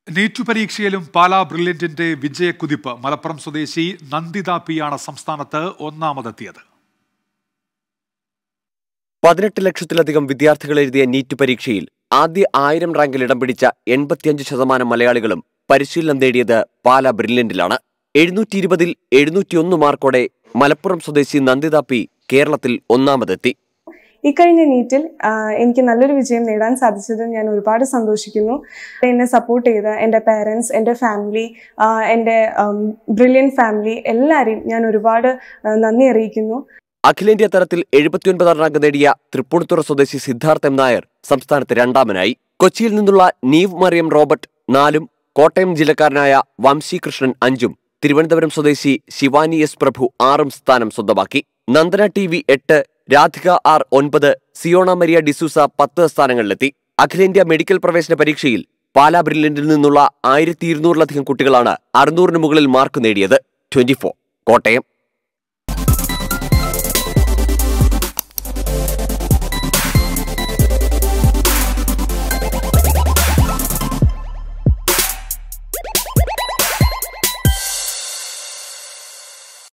NEET പരീക്ഷയിലും പാലാ ബ്രില്യന്റിന്റെ വിജയക്കുതിപ്പ് മലപ്പുറം സ്വദേശി നന്ദിത പിയാണ് സംസ്ഥാനത്ത് ഒന്നാമതെത്തിയത് പതിനെട്ട് ലക്ഷത്തിലധികം വിദ്യാർത്ഥികൾ എഴുതിയ നീറ്റ് പരീക്ഷയിൽ ആദ്യ ആയിരം റാങ്കിൽ ഇടം പിടിച്ച എൺപത്തിയഞ്ച് ശതമാനം മലയാളികളും പരിശീലനം നേടിയത് പാല ബ്രില്യന്റിലാണ് എഴുന്നൂറ്റി ഇരുപതിൽ എഴുന്നൂറ്റിയൊന്ന് മാർക്കോടെ മലപ്പുറം സ്വദേശി നന്ദിത പി കേരളത്തിൽ ഒന്നാമതെത്തി ഇക്കഴിഞ്ഞ നീറ്റിൽ ആ, എനിക്ക് നല്ലൊരു വിജയം നേടാൻ സാധിച്ചതിൽ ഞാൻ ഒരുപാട് സന്തോഷിക്കുന്നു എന്നെ സപ്പോർട്ട് ചെയ്ത എൻ്റെ പേരൻസ് എൻ്റെ ഫാമിലി എൻ്റെ ബ്രില്യൻ ഫാമിലി എല്ലാവരെയും ഞാൻ ഒരുപാട് ആ, നന്ദി അറിയിക്കുന്നു അഖിലേന്ത്യാ തലത്തിൽ എഴുപത്തിയൊൻപതാം റാങ്ക് നേടിയ തൃപ്പൂണിത്തുറ സ്വദേശി സിദ്ധാർത്ഥ് എം നായർ സംസ്ഥാനത്ത് രണ്ടാമനായി കൊച്ചിയിൽ നിന്നുള്ള നീവ് മറിയം റോബർട്ട് നാലും കോട്ടയം ജില്ലക്കാരനായ വംശി കൃഷ്ണൻ അഞ്ചും തിരുവനന്തപുരം സ്വദേശി ശിവാനി എസ് പ്രഭു ആറും സ്ഥാനം സ്വന്തമാക്കി നന്ദന ടി വി എട്ട് രാധിക ആർ ഒൻപത് സിയോണ മരിയ ഡിസൂസ പത്ത് സ്ഥാനങ്ങളിലെത്തി അഖിലേന്ത്യാ മെഡിക്കൽ പ്രവേശന പരീക്ഷയിൽ പാലാ ബ്രില്യന്റിൽ നിന്നുള്ള ആയിരത്തി ഇരുന്നൂറിലധികം കുട്ടികളാണ് അറുന്നൂറിന് മുകളിൽ മാർക്ക് നേടിയത് ട്വന്റി കോട്ടയം